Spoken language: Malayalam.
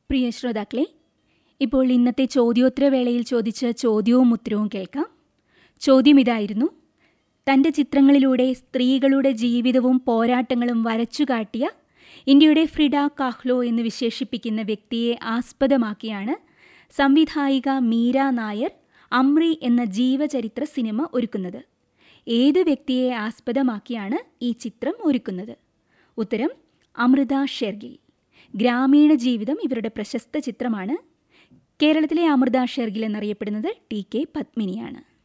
പ്രിയ ശ്രോതാക്കളെ ഇപ്പോൾ ഇന്നത്തെ ചോദ്യോത്തരവേളയിൽ ചോദിച്ച ചോദ്യവും ഉത്തരവും കേൾക്കാം ചോദ്യം ഇതായിരുന്നു തൻ്റെ ചിത്രങ്ങളിലൂടെ സ്ത്രീകളുടെ ജീവിതവും പോരാട്ടങ്ങളും വരച്ചുകാട്ടിയ ഇന്ത്യയുടെ ഫ്രിഡ കാഹ്ലോ എന്ന് വിശേഷിപ്പിക്കുന്ന വ്യക്തിയെ ആസ്പദമാക്കിയാണ് സംവിധായിക മീര നായർ അമ്രി എന്ന ജീവചരിത്ര സിനിമ ഒരുക്കുന്നത് ഏത് വ്യക്തിയെ ആസ്പദമാക്കിയാണ് ഈ ചിത്രം ഒരുക്കുന്നത് ഉത്തരം അമൃത ഷെർഗിൽ ഗ്രാമീണ ജീവിതം ഇവരുടെ പ്രശസ്ത ചിത്രമാണ് കേരളത്തിലെ അമൃത ഷെർഗിൽ എന്നറിയപ്പെടുന്നത് ടി കെ പത്മിനിയാണ്